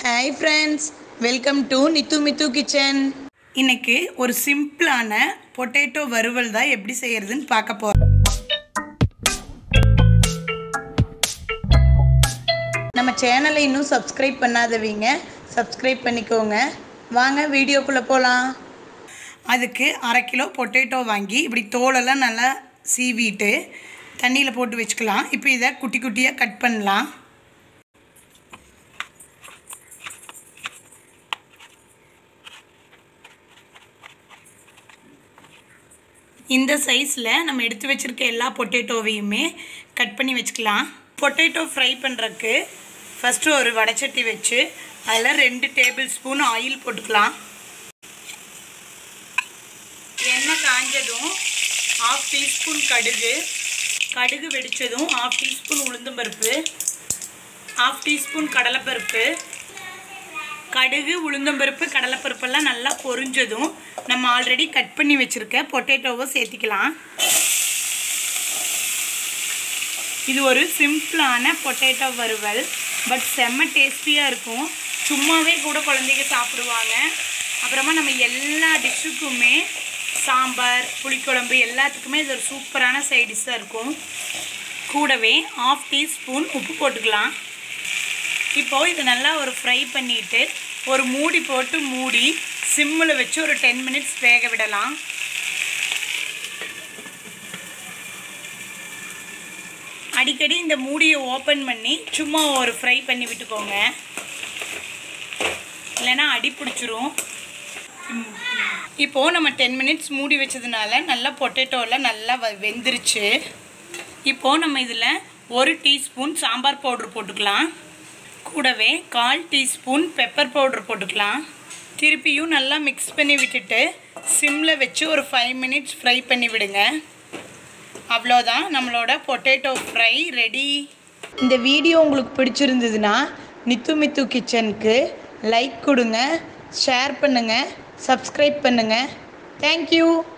hi friends welcome to Nithu Mithu kitchen இன்னைக்கு ஒரு சிம்பிளான பொட்டேட்டோ வறுவல் தான் எப்படி செய்யறதுன்னு பார்க்க போகிறோம் நம்ம சேனலை இன்னும் சப்ஸ்கிரைப் பண்ணாதவங்க சப்ஸ்கிரைப் பண்ணிக்கோங்க வாங்க வீடியோக்குள்ளே போகலாம் அதுக்கு அரை கிலோ பொட்டேட்டோ வாங்கி இப்படி தோலெல்லாம் நல்லா சீவிட்டு தண்ணியில் போட்டு வச்சுக்கலாம் இப்போ இதை குட்டி குட்டியாக கட் பண்ணலாம் இந்த சைஸில் நம்ம எடுத்து வச்சுருக்க எல்லா பொட்டேட்டோவையுமே கட் பண்ணி வச்சுக்கலாம் பொட்டேட்டோ ஃப்ரை பண்ணுறதுக்கு ஃபஸ்ட்டு ஒரு வடைச்சட்டி வச்சு அதில் ரெண்டு டேபிள் ஸ்பூன் ஆயில் போட்டுக்கலாம் எண்ணெய் காஞ்சதும் ஆஃப் டீஸ்பூன் கடுகு கடுகு வெடித்ததும் ஆஃப் டீஸ்பூன் உளுந்தம்பருப்பு ஆஃப் டீஸ்பூன் கடலைப்பருப்பு கடுகு உளுந்தம்பருப்பு கடலைப்பருப்பெல்லாம் நல்லா பொரிஞ்சதும் நம்ம ஆல்ரெடி கட் பண்ணி வச்சுருக்க பொட்டேட்டோவை சேர்த்திக்கலாம் இது ஒரு சிம்பிளான பொட்டேட்டோ வறுவல் பட் செம்ம டேஸ்டியாக இருக்கும் சும்மாவே கூட குழந்தைங்க சாப்பிடுவாங்க அப்புறமா நம்ம எல்லா டிஷ்ஷுக்குமே சாம்பார் புளிக்குழம்பு எல்லாத்துக்குமே இது ஒரு சூப்பரான சைட் டிஷ்ஷாக இருக்கும் கூடவே ஆஃப் டீஸ்பூன் உப்பு போட்டுக்கலாம் இப்போது இதை நல்லா ஒரு ஃப்ரை பண்ணிவிட்டு ஒரு மூடி போட்டு மூடி சிம்மில் வச்சு ஒரு டென் மினிட்ஸ் வேக விடலாம் அடிக்கடி இந்த மூடியை ஓப்பன் பண்ணி சும்மா ஒரு ஃப்ரை பண்ணி விட்டுக்கோங்க இல்லைன்னா அடி பிடிச்சிரும் இப்போது நம்ம டென் மினிட்ஸ் மூடி வச்சதுனால நல்லா பொட்டேட்டோவில் நல்லா வ வெந்துருச்சு இப்போது நம்ம இதில் ஒரு டீஸ்பூன் சாம்பார் பவுட்ரு போட்டுக்கலாம் கூடவே கால் டீஸ்பூன் பெப்பர் பவுடர் போட்டுக்கலாம் திருப்பியும் நல்லா மிக்ஸ் பண்ணி விட்டுட்டு சிம்மில் வச்சு ஒரு ஃபைவ் மினிட்ஸ் ஃப்ரை பண்ணி விடுங்க அவ்வளோதான் நம்மளோட பொட்டேட்டோ ஃப்ரை ரெடி இந்த வீடியோ உங்களுக்கு பிடிச்சிருந்ததுன்னா நித்து மித்து கிச்சனுக்கு லைக் கொடுங்க ஷேர் பண்ணுங்கள் சப்ஸ்கிரைப் பண்ணுங்கள் தேங்க்யூ